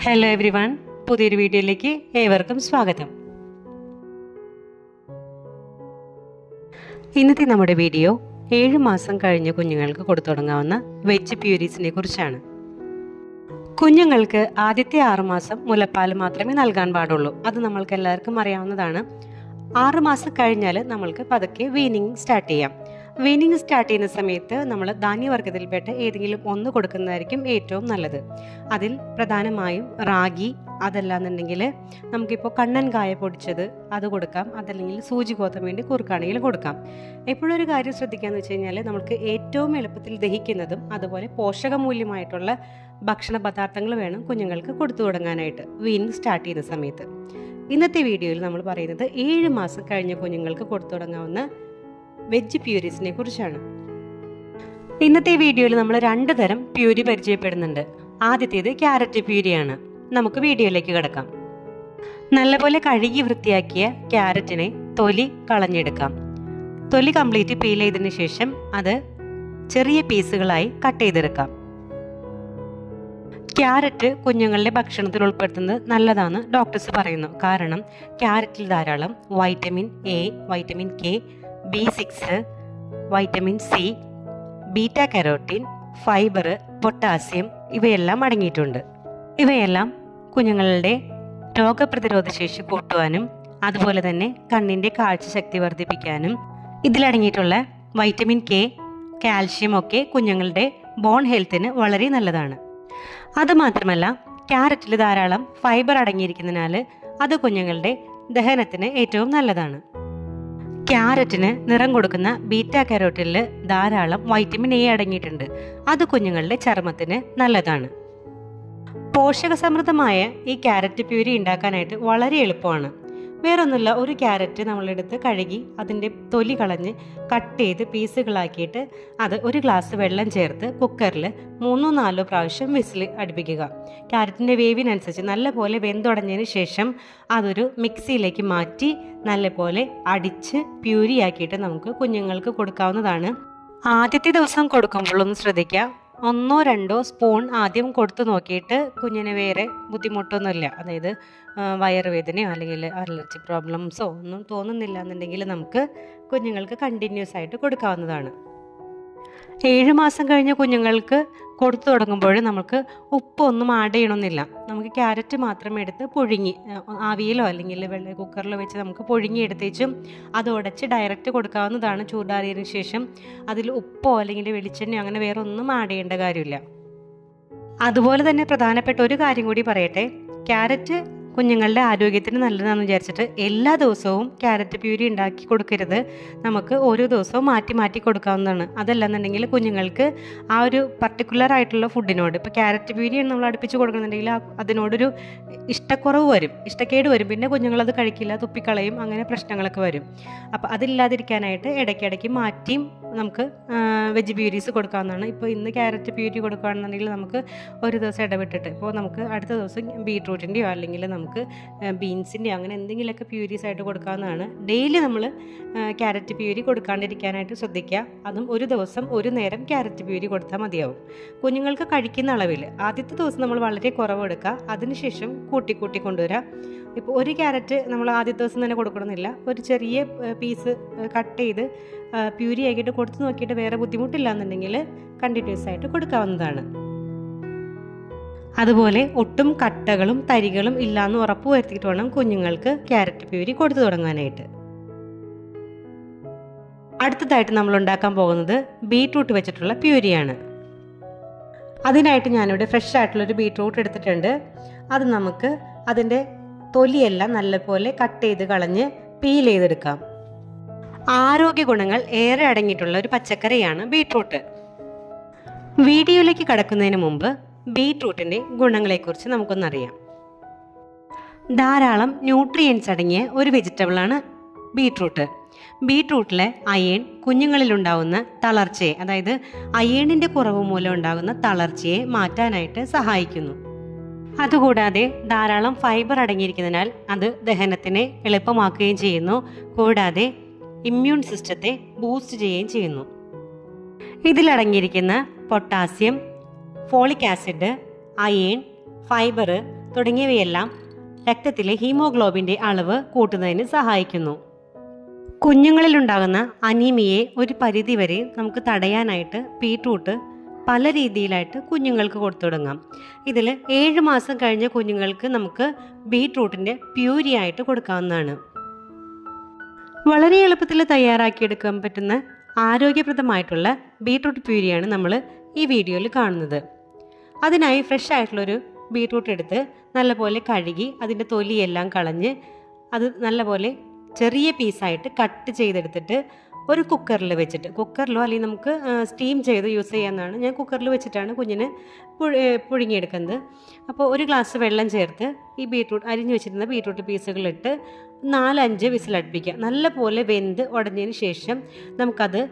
hello every one പുതിയൊരു വീഡിയോയിലേക്ക് ഏവർക്കും സ്വാഗതം ഇന്നത്തെ നമ്മുടെ വീഡിയോ ഏഴ് മാസം കഴിഞ്ഞ കുഞ്ഞുങ്ങൾക്ക് കൊടുത്തു തുടങ്ങാവുന്ന വെജ് പ്യൂരീസിനെ കുറിച്ചാണ് കുഞ്ഞുങ്ങൾക്ക് ആദ്യത്തെ ആറുമാസം മുലപ്പാൽ മാത്രമേ നൽകാൻ പാടുള്ളൂ അത് നമ്മൾക്ക് എല്ലാവർക്കും അറിയാവുന്നതാണ് ആറ് മാസം കഴിഞ്ഞാൽ നമ്മൾക്ക് പതുക്കെ വീനിങ് സ്റ്റാർട്ട് ചെയ്യാം വീനിങ് സ്റ്റാർട്ട് ചെയ്യുന്ന സമയത്ത് നമ്മൾ ധാന്യവർഗത്തിൽപ്പെട്ട ഏതെങ്കിലും ഒന്ന് കൊടുക്കുന്നതായിരിക്കും ഏറ്റവും നല്ലത് അതിൽ പ്രധാനമായും റാഗി അതല്ലാന്നുണ്ടെങ്കിൽ നമുക്കിപ്പോൾ കണ്ണൻ കായ പൊടിച്ചത് അത് കൊടുക്കാം അതല്ലെങ്കിൽ സൂചി ഗോതമ്പ് വേണ്ടി കുറുക്കാണെങ്കിൽ കൊടുക്കാം എപ്പോഴും ഒരു കാര്യം ശ്രദ്ധിക്കാന്ന് വെച്ച് കഴിഞ്ഞാൽ നമുക്ക് ഏറ്റവും എളുപ്പത്തിൽ ദഹിക്കുന്നതും അതുപോലെ പോഷകമൂല്യമായിട്ടുള്ള ഭക്ഷണ പദാർത്ഥങ്ങൾ വേണം കുഞ്ഞുങ്ങൾക്ക് കൊടുത്തു തുടങ്ങാനായിട്ട് വീനിങ് സ്റ്റാർട്ട് ചെയ്യുന്ന സമയത്ത് ഇന്നത്തെ വീഡിയോയിൽ നമ്മൾ പറയുന്നത് ഏഴ് മാസം കഴിഞ്ഞ കുഞ്ഞുങ്ങൾക്ക് കൊടുത്തു തുടങ്ങാവുന്ന വെജ് പ്യൂരീസിനെ കുറിച്ചാണ് ഇന്നത്തെ വീഡിയോയിൽ നമ്മൾ രണ്ട് തരം പ്യൂരി പരിചയപ്പെടുന്നുണ്ട് ആദ്യത്തേത് ക്യാരറ്റ് പ്യൂരിയാണ് നമുക്ക് വീഡിയോയിലേക്ക് കിടക്കാം നല്ലപോലെ കഴുകി വൃത്തിയാക്കിയ ക്യാരറ്റിനെ തൊലി കളഞ്ഞെടുക്കാം തൊലി കംപ്ലീറ്റ് പീൽ ചെയ്തതിന് ശേഷം അത് ചെറിയ പീസുകളായി കട്ട് ചെയ്തെടുക്കാം ക്യാരറ്റ് കുഞ്ഞുങ്ങളുടെ ഭക്ഷണത്തിൽ ഉൾപ്പെടുത്തുന്നത് നല്ലതാണ് ഡോക്ടേഴ്സ് പറയുന്നു കാരണം ക്യാരറ്റിൽ ധാരാളം vitamin A vitamin K B six vitamin C beta carotene fibre potassium ഇവയെല്ലാം അടങ്ങിയിട്ടുണ്ട് ഇവയെല്ലാം കുഞ്ഞുങ്ങളുടെ രോഗപ്രതിരോധ ശേഷി കൂട്ടുവാനും അതുപോലെ തന്നെ കണ്ണിൻ്റെ കാഴ്ചശക്തി വർദ്ധിപ്പിക്കാനും ഇതിലടങ്ങിയിട്ടുള്ള വൈറ്റമിൻ കെ കാൽഷ്യം ഒക്കെ കുഞ്ഞുങ്ങളുടെ ബോൺ ഹെൽത്തിന് വളരെ നല്ലതാണ് അതുമാത്രമല്ല ക്യാരറ്റിൽ ധാരാളം ഫൈബർ അടങ്ങിയിരിക്കുന്നതിനാൽ അത് കുഞ്ഞുങ്ങളുടെ ദഹനത്തിന് ഏറ്റവും നല്ലതാണ് ക്യാരറ്റിന് നിറം കൊടുക്കുന്ന ബീറ്റ കരോട്ടിൽ ധാരാളം വൈറ്റമിൻ എ അടങ്ങിയിട്ടുണ്ട് അത് കുഞ്ഞുങ്ങളുടെ ചർമ്മത്തിന് നല്ലതാണ് പോഷകസമൃദ്ധമായ ഈ ക്യാരറ്റ് പ്യൂരി ഉണ്ടാക്കാനായിട്ട് വളരെ എളുപ്പമാണ് വേറൊന്നുമില്ല ഒരു ക്യാരറ്റ് നമ്മളെടുത്ത് കഴുകി അതിൻ്റെ തൊലി കളഞ്ഞ് കട്ട് ചെയ്ത് പീസുകളാക്കിയിട്ട് അത് ഒരു ഗ്ലാസ് വെള്ളം ചേർത്ത് കുക്കറിൽ മൂന്നോ നാലോ പ്രാവശ്യം വിസിൽ അടുപ്പിക്കുക ക്യാരറ്റിൻ്റെ വേവിനനുസരിച്ച് നല്ലപോലെ വെന്തുടഞ്ഞതിന് ശേഷം അതൊരു മിക്സിയിലേക്ക് മാറ്റി നല്ലപോലെ അടിച്ച് പ്യൂരിയാക്കിയിട്ട് നമുക്ക് കുഞ്ഞുങ്ങൾക്ക് കൊടുക്കാവുന്നതാണ് ആദ്യത്തെ ദിവസം കൊടുക്കുമ്പോഴൊന്ന് ശ്രദ്ധിക്കുക ഒന്നോ രണ്ടോ സ്പൂൺ ആദ്യം കൊടുത്തു നോക്കിയിട്ട് കുഞ്ഞിന് വേറെ ബുദ്ധിമുട്ടൊന്നുമില്ല അതായത് വയറുവേദനയോ അല്ലെങ്കിൽ അലർജി പ്രോബ്ലംസോ ഒന്നും തോന്നുന്നില്ല എന്നുണ്ടെങ്കിൽ നമുക്ക് കുഞ്ഞുങ്ങൾക്ക് കണ്ടിന്യൂസ് ആയിട്ട് കൊടുക്കാവുന്നതാണ് ഏഴ് മാസം കഴിഞ്ഞ കുഞ്ഞുങ്ങൾക്ക് കൊടുത്തു തുടങ്ങുമ്പോൾ നമുക്ക് ഉപ്പൊന്നും ആഡ് ചെയ്യണമെന്നില്ല നമുക്ക് ക്യാരറ്റ് മാത്രം എടുത്ത് പുഴുങ്ങി ആവിയിലോ അല്ലെങ്കിൽ വെള്ള കുക്കറിലോ വെച്ച് നമുക്ക് പുഴുങ്ങി എടുത്തേച്ചും അത് ഉടച്ച് ഡയറക്റ്റ് കൊടുക്കാവുന്നതാണ് ചൂടാറിയതിനു ശേഷം അതിൽ ഉപ്പോ അല്ലെങ്കിൽ വെളിച്ചെണ്ണയോ അങ്ങനെ വേറെ ഒന്നും ആഡ് ചെയ്യേണ്ട കാര്യമില്ല അതുപോലെ തന്നെ പ്രധാനപ്പെട്ട ഒരു കാര്യം കൂടി പറയട്ടെ ക്യാരറ്റ് കുഞ്ഞുങ്ങളുടെ ആരോഗ്യത്തിന് നല്ലതാണെന്ന് വിചാരിച്ചിട്ട് എല്ലാ ദിവസവും ക്യാരറ്റ് പ്യൂരി ഉണ്ടാക്കി കൊടുക്കരുത് നമുക്ക് ഓരോ ദിവസവും മാറ്റി മാറ്റി കൊടുക്കാവുന്നതാണ് അതല്ലെന്നുണ്ടെങ്കിൽ കുഞ്ഞുങ്ങൾക്ക് ആ ഒരു പർട്ടിക്കുലർ ആയിട്ടുള്ള ഫുഡിനോട് ഇപ്പോൾ ക്യാരറ്റ് പ്യൂരിയാണ് നമ്മൾ അടുപ്പിച്ച് കൊടുക്കുന്നുണ്ടെങ്കിൽ അതിനോടൊരു ഇഷ്ടക്കുറവ് വരും ഇഷ്ടക്കേട് വരും പിന്നെ കുഞ്ഞുങ്ങളത് കഴിക്കില്ല തുപ്പിക്കളയും അങ്ങനെ പ്രശ്നങ്ങളൊക്കെ വരും അപ്പോൾ അതില്ലാതിരിക്കാനായിട്ട് ഇടയ്ക്കിടയ്ക്ക് മാറ്റിയും നമുക്ക് വെജ് പ്യൂരീസ് കൊടുക്കാവുന്നതാണ് ഇപ്പോൾ ഇന്ന് ക്യാരറ്റ് പ്യൂരി കൊടുക്കുകയാണെന്നുണ്ടെങ്കിൽ നമുക്ക് ഒരു ദിവസം ഇടവിട്ടിട്ട് ഇപ്പോൾ നമുക്ക് അടുത്ത ദിവസം ബീട്രൂട്ടിൻ്റെയോ അല്ലെങ്കിൽ നമുക്ക് ബീൻസിൻ്റെയോ അങ്ങനെ എന്തെങ്കിലുമൊക്കെ പ്യൂരീസ് ആയിട്ട് കൊടുക്കാവുന്നതാണ് ഡെയിലി നമ്മൾ ക്യാരറ്റ് പ്യൂരി കൊടുക്കാണ്ടിരിക്കാനായിട്ട് ശ്രദ്ധിക്കുക അതും ഒരു ദിവസം ഒരു നേരം ക്യാരറ്റ് പ്യൂരി കൊടുത്താൽ മതിയാവും കുഞ്ഞുങ്ങൾക്ക് കഴിക്കുന്ന അളവിൽ ആദ്യത്തെ ദിവസം നമ്മൾ വളരെ കുറവ് എടുക്കുക അതിനുശേഷം കൂട്ടി കൂട്ടി കൊണ്ടുവരാം ഇപ്പോൾ ഒരു ക്യാരറ്റ് നമ്മൾ ആദ്യത്തെ ദിവസം തന്നെ കൊടുക്കണമെന്നില്ല ഒരു ചെറിയ പീസ് കട്ട് ചെയ്ത് പ്യൂരി ആക്കിയിട്ട് കൊടുത്തു നോക്കിയിട്ട് വേറെ ബുദ്ധിമുട്ടില്ല എന്നുണ്ടെങ്കിൽ കണ്ടിന്യൂസ് ആയിട്ട് കൊടുക്കാവുന്നതാണ് അതുപോലെ ഒട്ടും കട്ടകളും തരികളും ഇല്ലാന്ന് ഉറപ്പ് വരുത്തിയിട്ട് വേണം കുഞ്ഞുങ്ങൾക്ക് ക്യാരറ്റ് പ്യൂരി കൊടുത്തു തുടങ്ങാനായിട്ട് അടുത്തതായിട്ട് നമ്മൾ ഉണ്ടാക്കാൻ പോകുന്നത് ബീട്രൂട്ട് വെച്ചിട്ടുള്ള പ്യൂരിയാണ് അതിനായിട്ട് ഞാനിവിടെ ഫ്രഷ് ആയിട്ടുള്ളൊരു ബീട്രൂട്ട് എടുത്തിട്ടുണ്ട് അത് നമുക്ക് അതിൻ്റെ തൊലിയെല്ലാം നല്ലപോലെ കട്ട് ചെയ്ത് കളഞ്ഞ് പീൽ ചെയ്തെടുക്കാം ആരോഗ്യ ഗുണങ്ങൾ ഏറെ അടങ്ങിയിട്ടുള്ള ഒരു പച്ചക്കറിയാണ് ബീട്രൂട്ട് വീഡിയോയിലേക്ക് കടക്കുന്നതിന് മുമ്പ് ബീട്രൂട്ടിൻ്റെ ഗുണങ്ങളെക്കുറിച്ച് നമുക്കൊന്നറിയാം ധാരാളം ന്യൂട്രിയൻസ് അടങ്ങിയ ഒരു വെജിറ്റബിളാണ് ബീട്രൂട്ട് ബീട്രൂട്ടിലെ അയേൺ കുഞ്ഞുങ്ങളിലുണ്ടാകുന്ന തളർച്ചയെ അതായത് അയേണിൻ്റെ കുറവ് മൂലം ഉണ്ടാകുന്ന തളർച്ചയെ മാറ്റാനായിട്ട് സഹായിക്കുന്നു അതുകൂടാതെ ധാരാളം ഫൈബർ അടങ്ങിയിരിക്കുന്നതിനാൽ അത് ദഹനത്തിനെ എളുപ്പമാക്കുകയും ചെയ്യുന്നു കൂടാതെ ഇമ്മ്യൂൺ സിസ്റ്റത്തെ ബൂസ്റ്റ് ചെയ്യുകയും ചെയ്യുന്നു ഇതിലടങ്ങിയിരിക്കുന്ന potassium folic acid iron fibre തുടങ്ങിയവയെല്ലാം രക്തത്തിലെ ഹീമോഗ്ലോബിൻ്റെ അളവ് കൂട്ടുന്നതിന് സഹായിക്കുന്നു കുഞ്ഞുങ്ങളിലുണ്ടാകുന്ന അനീമിയെ ഒരു പരിധിവരെ നമുക്ക് തടയാനായിട്ട് ബീട്രൂട്ട് പല രീതിയിലായിട്ട് കുഞ്ഞുങ്ങൾക്ക് കൊടുത്തു തുടങ്ങാം ഇതിൽ ഏഴ് മാസം കഴിഞ്ഞ കുഞ്ഞുങ്ങൾക്ക് നമുക്ക് ബീട്രൂട്ടിൻ്റെ പ്യൂരി ആയിട്ട് കൊടുക്കാവുന്നതാണ് വളരെ എളുപ്പത്തിൽ തയ്യാറാക്കിയെടുക്കാൻ പറ്റുന്ന ആരോഗ്യപ്രദമായിട്ടുള്ള ബീട്രൂട്ട് പ്യൂരിയാണ് നമ്മൾ ഈ വീഡിയോയിൽ കാണുന്നത് അതിനായി ഫ്രഷ് ആയിട്ടുള്ളൊരു ബീട്രൂട്ട് എടുത്ത് നല്ലപോലെ കഴുകി അതിൻ്റെ തൊലിയെല്ലാം കളഞ്ഞ് അത് നല്ലപോലെ ചെറിയ പീസായിട്ട് കട്ട് ചെയ്തെടുത്തിട്ട് ഒരു കുക്കറിൽ വെച്ചിട്ട് കുക്കറിലോ അല്ലെങ്കിൽ നമുക്ക് സ്റ്റീം ചെയ്ത് യൂസ് ചെയ്യാവുന്നതാണ് ഞാൻ കുക്കറിൽ വെച്ചിട്ടാണ് കുഞ്ഞിന് പുഴ പുഴുങ്ങിയെടുക്കുന്നത് അപ്പോൾ ഒരു ഗ്ലാസ് വെള്ളം ചേർത്ത് ഈ ബീട്രൂട്ട് അരിഞ്ഞു വെച്ചിരുന്ന ബീട്രൂട്ട് പീസുകളിട്ട് നാലഞ്ച് വിസിലടുപ്പിക്കുക നല്ലപോലെ വെന്ത് ഉടഞ്ഞതിന് ശേഷം നമുക്കത്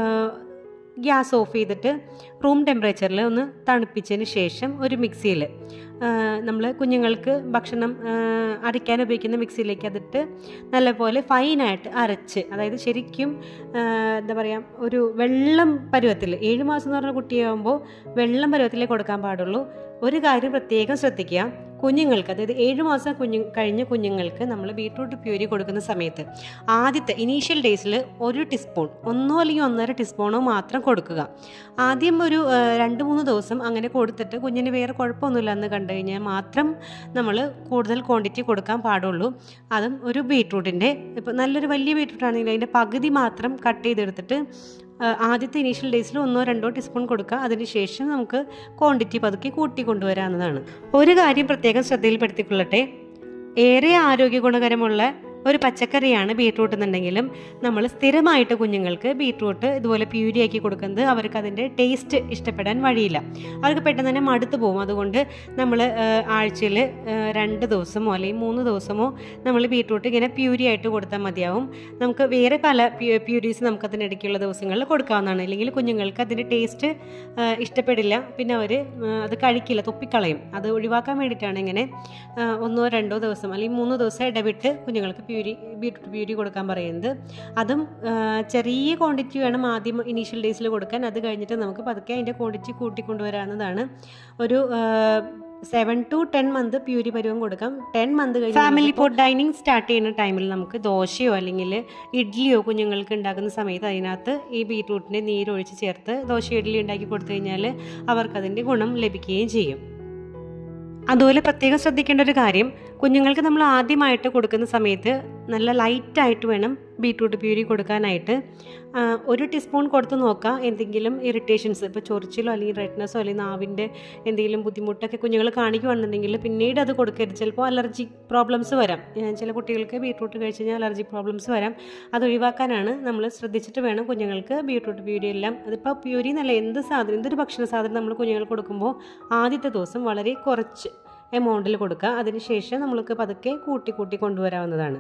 ഗ്യാസ് ഓഫ് ചെയ്തിട്ട് റൂം ടെമ്പറേച്ചറിൽ ഒന്ന് തണുപ്പിച്ചതിന് ശേഷം ഒരു മിക്സിയിൽ നമ്മൾ കുഞ്ഞുങ്ങൾക്ക് ഭക്ഷണം അരയ്ക്കാൻ ഉപയോഗിക്കുന്ന മിക്സിയിലേക്ക് അതിട്ട് നല്ലപോലെ ഫൈനായിട്ട് അരച്ച് അതായത് ശരിക്കും എന്താ പറയുക ഒരു വെള്ളം പരുവത്തിൽ ഏഴ് മാസം എന്ന് പറഞ്ഞ കുട്ടിയാകുമ്പോൾ വെള്ളം പരുവത്തിലേ കൊടുക്കാൻ പാടുള്ളൂ ഒരു കാര്യം പ്രത്യേകം ശ്രദ്ധിക്കുക കുഞ്ഞുങ്ങൾക്ക് അതായത് ഏഴ് മാസം കുഞ്ഞു കഴിഞ്ഞ കുഞ്ഞുങ്ങൾക്ക് നമ്മൾ ബീട്രൂട്ട് പ്യൂരി കൊടുക്കുന്ന സമയത്ത് ആദ്യത്തെ ഇനീഷ്യൽ ഡേയ്സിൽ ഒരു ടീസ്പൂൺ ഒന്നോ അല്ലെങ്കിൽ ഒന്നര ടീസ്പൂണോ മാത്രം കൊടുക്കുക ആദ്യം ഒരു രണ്ട് മൂന്ന് ദിവസം അങ്ങനെ കൊടുത്തിട്ട് കുഞ്ഞിന് വേറെ കുഴപ്പമൊന്നുമില്ല എന്ന് കണ്ടു കഴിഞ്ഞാൽ മാത്രം നമ്മൾ കൂടുതൽ ക്വാണ്ടിറ്റി കൊടുക്കാൻ പാടുള്ളൂ അതും ഒരു ബീട്രൂട്ടിൻ്റെ ഇപ്പോൾ നല്ലൊരു വലിയ ബീട്രൂട്ട് ആണെങ്കിൽ അതിൻ്റെ പകുതി മാത്രം കട്ട് ചെയ്തെടുത്തിട്ട് ആദ്യത്തെ ഇനീഷ്യൽ ഡേയ്സിൽ ഒന്നോ രണ്ടോ ടീസ്പൂൺ കൊടുക്കുക അതിനുശേഷം നമുക്ക് ക്വാണ്ടിറ്റി പതുക്കെ കൂട്ടി കൊണ്ടുവരാവുന്നതാണ് ഒരു കാര്യം പ്രത്യേകം ശ്രദ്ധയിൽപ്പെടുത്തിക്കൊള്ളട്ടെ ഏറെ ആരോഗ്യ ഗുണകരമുള്ള ഒരു പച്ചക്കറിയാണ് ബീട്രൂട്ട് എന്നുണ്ടെങ്കിലും നമ്മൾ സ്ഥിരമായിട്ട് കുഞ്ഞുങ്ങൾക്ക് ബീട്രൂട്ട് ഇതുപോലെ പ്യൂരിയാക്കി കൊടുക്കുന്നത് അവർക്ക് അതിൻ്റെ ടേസ്റ്റ് ഇഷ്ടപ്പെടാൻ വഴിയില്ല അവർക്ക് പെട്ടെന്ന് തന്നെ മടുത്തു പോകും അതുകൊണ്ട് നമ്മൾ ആഴ്ചയിൽ രണ്ട് ദിവസമോ അല്ലെങ്കിൽ മൂന്ന് ദിവസമോ നമ്മൾ ബീട്രൂട്ട് ഇങ്ങനെ പ്യൂരി ആയിട്ട് കൊടുത്താൽ മതിയാവും നമുക്ക് വേറെ പല പ്യൂരീസ് നമുക്ക് അതിനിടയ്ക്കുള്ള ദിവസങ്ങളിൽ കൊടുക്കാവുന്നതാണ് അല്ലെങ്കിൽ കുഞ്ഞുങ്ങൾക്ക് അതിൻ്റെ ടേസ്റ്റ് ഇഷ്ടപ്പെടില്ല പിന്നെ അവർ അത് കഴിക്കില്ല തുപ്പിക്കളയും അത് ഒഴിവാക്കാൻ വേണ്ടിയിട്ടാണ് ഇങ്ങനെ ഒന്നോ രണ്ടോ ദിവസം അല്ലെങ്കിൽ മൂന്ന് ദിവസം ഇടവിട്ട് കുഞ്ഞുങ്ങൾക്ക് പ്യൂരി ബീട്രൂട്ട് പ്യൂരി കൊടുക്കാൻ പറയുന്നത് അതും ചെറിയ ക്വാണ്ടിറ്റി വേണം ആദ്യം ഇനീഷ്യൽ ഡേയ്സിൽ കൊടുക്കാൻ അത് കഴിഞ്ഞിട്ട് നമുക്ക് പതുക്കെ അതിൻ്റെ ക്വാണ്ടിറ്റി കൂട്ടിക്കൊണ്ടുവരാവുന്നതാണ് ഒരു seven to ten month puree പരുവം കൊടുക്കാം ടെൻ മന്ത് കഴിഞ്ഞ് ഫാമിലി ഫുഡ് ഡൈനിങ് സ്റ്റാർട്ട് ചെയ്യുന്ന ടൈമിൽ നമുക്ക് ദോശയോ അല്ലെങ്കിൽ ഇഡ്ഡലിയോ കുഞ്ഞുങ്ങൾക്ക് ഉണ്ടാക്കുന്ന സമയത്ത് അതിനകത്ത് ഈ ബീട്രൂട്ടിൻ്റെ നീരൊഴിച്ച് ചേർത്ത് ദോശ ഇഡ്ഡലി ഉണ്ടാക്കി കൊടുത്തു കഴിഞ്ഞാൽ അവർക്കതിൻ്റെ ഗുണം ലഭിക്കുകയും ചെയ്യും അതുപോലെ പ്രത്യേകം ശ്രദ്ധിക്കേണ്ട ഒരു കാര്യം കുഞ്ഞുങ്ങൾക്ക് നമ്മൾ ആദ്യമായിട്ട് കൊടുക്കുന്ന സമയത്ത് നല്ല ലൈറ്റായിട്ട് വേണം ബീട്രൂട്ട് പ്യൂരി കൊടുക്കാനായിട്ട് ഒരു ടീസ്പൂൺ കൊടുത്ത് നോക്കാം എന്തെങ്കിലും ഇറിറ്റേഷൻസ് ഇപ്പോൾ ചൊറിച്ചിലോ അല്ലെങ്കിൽ റെഡ്നെസ്സോ അല്ലെങ്കിൽ നാവിൻ്റെ എന്തെങ്കിലും ബുദ്ധിമുട്ടൊക്കെ കുഞ്ഞുങ്ങൾ കാണിക്കുവാണെന്നുണ്ടെങ്കിൽ പിന്നീട് അത് കൊടുക്കരുത് ചിലപ്പോൾ അലർജി പ്രോബ്ലംസ് വരാം ചില കുട്ടികൾക്ക് ബീട്രൂട്ട് കഴിച്ച് കഴിഞ്ഞാൽ അലർജി പ്രോബ്ലംസ് വരാം അത് ഒഴിവാക്കാനാണ് നമ്മൾ ശ്രദ്ധിച്ചിട്ട് വേണം കുഞ്ഞുങ്ങൾക്ക് ബീട്രൂട്ട് പ്യൂരി എല്ലാം അതിപ്പോൾ പ്യൂരി എന്നല്ല എന്ത് സാധനം എന്തൊരു ഭക്ഷണ സാധനം നമ്മൾ കുഞ്ഞുങ്ങൾക്ക് കൊടുക്കുമ്പോൾ ആദ്യത്തെ ദിവസം വളരെ കുറച്ച് എമൗണ്ടിൽ കൊടുക്കുക അതിനുശേഷം നമ്മൾക്ക് പതുക്കെ കൂട്ടി കൂട്ടി കൊണ്ടുവരാവുന്നതാണ്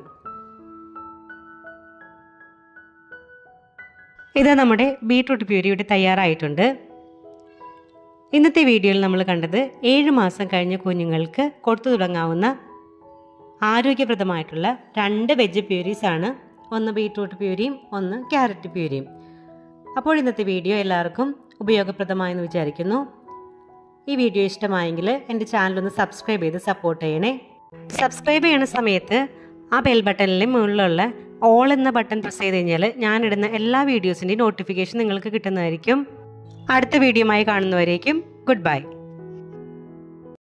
ഇത് നമ്മുടെ ബീട്രൂട്ട് പ്യൂരി ഇവിടെ തയ്യാറായിട്ടുണ്ട് ഇന്നത്തെ വീഡിയോയിൽ നമ്മൾ കണ്ടത് ഏഴ് മാസം കഴിഞ്ഞ കുഞ്ഞുങ്ങൾക്ക് കൊടുത്തു തുടങ്ങാവുന്ന ആരോഗ്യപ്രദമായിട്ടുള്ള രണ്ട് വെജ് പ്യൂരീസ് ആണ് ഒന്ന് ബീട്രൂട്ട് പ്യൂരിയും ഒന്ന് ക്യാരറ്റ് പ്യൂരിയും അപ്പോൾ ഇന്നത്തെ വീഡിയോ എല്ലാവർക്കും ഉപയോഗപ്രദമായെന്ന് വിചാരിക്കുന്നു ഈ വീഡിയോ ഇഷ്ടമായെങ്കിൽ എൻ്റെ ചാനലൊന്ന് സബ്സ്ക്രൈബ് ചെയ്ത് സപ്പോർട്ട് ചെയ്യണേ സബ്സ്ക്രൈബ് ചെയ്യുന്ന സമയത്ത് ആ ബെൽ ബട്ടണിലെ മുകളിലുള്ള ഓൾ എന്ന ബട്ടൺ പ്രസ് ചെയ്ത് കഴിഞ്ഞാൽ ഞാനിടുന്ന എല്ലാ വീഡിയോസിൻ്റെയും നോട്ടിഫിക്കേഷൻ നിങ്ങൾക്ക് കിട്ടുന്നതായിരിക്കും അടുത്ത വീഡിയോയുമായി കാണുന്നവരേക്കും ഗുഡ് ബൈ